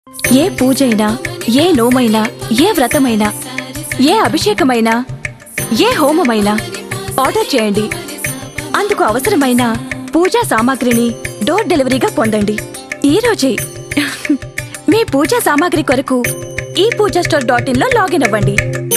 ఏ పూజైనా ఏ నోమైనా ఏ వ్రతమైనా ఏ అభిషేకమైనా ఏ హోమమైనా ఆర్డర్ చేయండి అందుకు అవసరమైన పూజా సామాగ్రిని డోర్ డెలివరీగా పొందండి ఈ రోజే మీ పూజా సామాగ్రి కొరకు ఈ పూజా స్టోర్ డాట్ ఇన్ లో లాగిన్ అవ్వండి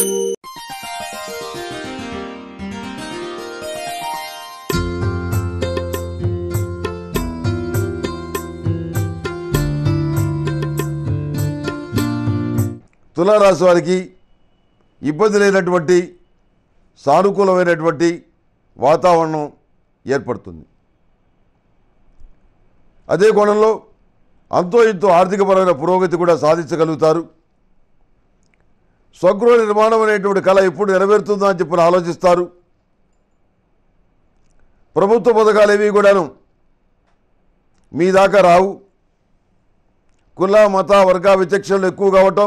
తులారాశి వారికి ఇబ్బంది లేనటువంటి సానుకూలమైనటువంటి వాతావరణం ఏర్పడుతుంది అదే కోణంలో అంతో ఇంతో ఆర్థికపరమైన పురోగతి కూడా సాధించగలుగుతారు స్వగృహ నిర్మాణం అనేటువంటి కళ ఎప్పుడు నెరవేరుతుందా అని చెప్పి ఆలోచిస్తారు ప్రభుత్వ పథకాలు ఏవి కూడాను మీ దాకా రావు కుల మత వర్గ విచక్షణలు ఎక్కువ కావటం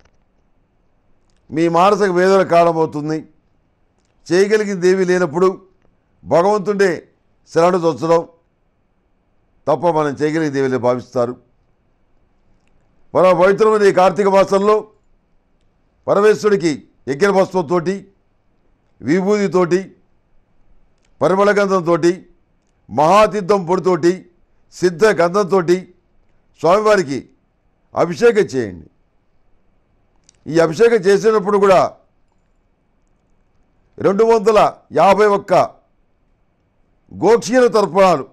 మీ మానసిక వేదన కారణమవుతుంది చేయగలిగింది ఏమీ లేనప్పుడు భగవంతుడే శరణు చొచ్చడం తప్ప మనం చేయగలిగింది ఏమీ లేదు భావిస్తారు మన పవిత్రమైన ఈ కార్తీక మాసంలో పరమేశ్వరుడికి యజ్ఞ భస్మంతోటి విభూతితోటి పరిమళ గంధంతో మహాతీర్థం పొడితోటి సిద్ధ గంధంతో స్వామివారికి అభిషేకం చేయండి ఈ అభిషేకం చేసినప్పుడు కూడా రెండు వందల యాభై ఒక్క గోక్షీర తర్పణాలు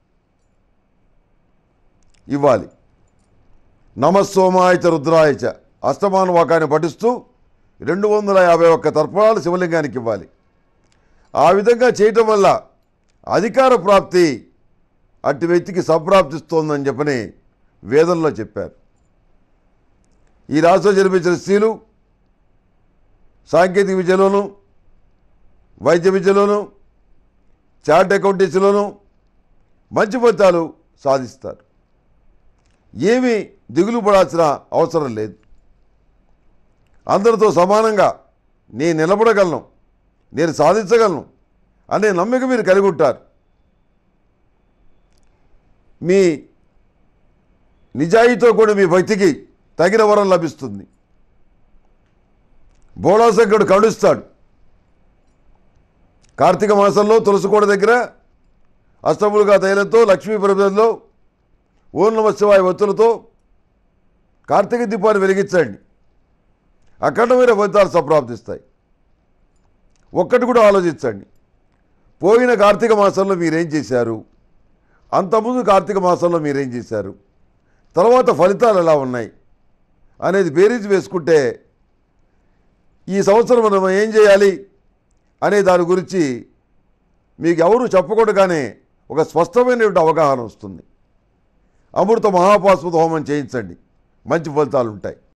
ఇవ్వాలి నమస్సోమాయచ రుద్రాయచ అష్టమాన వాకాన్ని పఠిస్తూ రెండు వందల యాభై ఒక్క తర్పణాలు శివలింగానికి ఇవ్వాలి ఆ విధంగా చేయటం వల్ల అధికార ప్రాప్తి అట్టి వ్యక్తికి సంప్రాప్తిస్తోందని చెప్పని వేదంలో చెప్పారు ఈ రాష్ట్రంలో జన్మించిన స్త్రీలు సాంకేతిక విద్యలోను వైద్య విద్యలోను చార్ట్ అకౌంటెన్సీలోను మంచి ఫలితాలు సాధిస్తారు ఏమీ దిగులు పడాల్సిన అవసరం లేదు అందరితో సమానంగా నేను నిలబడగలను నేను సాధించగలను అనే నమ్మిక మీరు కలిగి ఉంటారు మీ నిజాయితీతో కూడా మీ భక్తికి తగిన వరం లభిస్తుంది బోళాశంకరుడు కరుణిస్తాడు కార్తీక మాసంలో తులసికోట దగ్గర అష్టములుగా తైలంతో లక్ష్మీ ప్రభంలో ఓం నమ శివాయ ఒత్తులతో కార్తీక దీపాన్ని వెలిగించండి అఖండమైన ఫలితాలు సంప్రాప్తిస్తాయి ఒక్కటి కూడా ఆలోచించండి పోయిన కార్తీక మాసంలో మీరేం చేశారు అంతకుముందు కార్తీక మాసంలో మీరేం చేశారు తర్వాత ఫలితాలు ఎలా ఉన్నాయి అనేది బేరీజ్ వేసుకుంటే ఈ సంవత్సరం మనం ఏం చేయాలి అనే దాని గురించి మీకు ఎవరు చెప్పకూడగానే ఒక స్పష్టమైనటువంటి అవగాహన వస్తుంది అమృత మహాపాస్పద హోమం చేయించండి మంచి ఫలితాలు ఉంటాయి